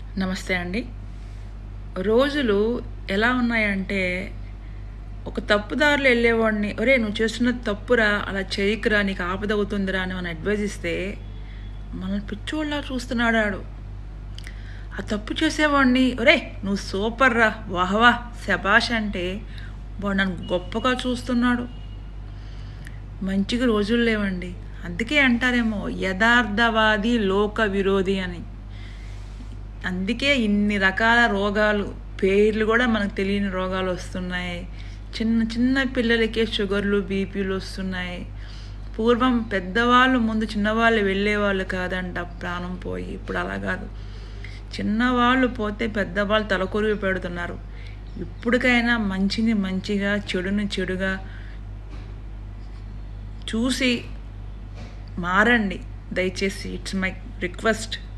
నమస్తే అండి రోజులు ఎలా ఉన్నాయంటే ఒక తప్పుదారులు వెళ్ళేవాడిని ఒరే నువ్వు చేస్తున్నది తప్పురా అలా చేయకురా నీకు ఆపద అవుతుందిరా అని మనం అడ్వైజ్ ఇస్తే మనల్ని పిచ్చోళ్ళ చూస్తున్నాడు ఆడు ఆ తప్పు చేసేవాడిని ఒరే నువ్వు సూపర్ రా వాహవా శబాష్ అంటే వాడు నన్ను గొప్పగా చూస్తున్నాడు మంచిగా రోజులు లేవండి అందుకే అంటారేమో యథార్థవాది లోక విరోధి అని అందుకే ఇన్ని రకాల రోగాలు పేర్లు కూడా మనకు తెలియని రోగాలు వస్తున్నాయి చిన్న చిన్న పిల్లలకే షుగర్లు బీపీలు వస్తున్నాయి పూర్వం పెద్దవాళ్ళు ముందు చిన్నవాళ్ళు వెళ్ళేవాళ్ళు కాదంట ప్రాణం పోయి ఇప్పుడు అలా కాదు చిన్నవాళ్ళు పోతే పెద్దవాళ్ళు తలకొరివి పెడుతున్నారు ఇప్పటికైనా మంచిని మంచిగా చెడుని చెడుగా చూసి మారండి దయచేసి ఇట్స్ మై రిక్వెస్ట్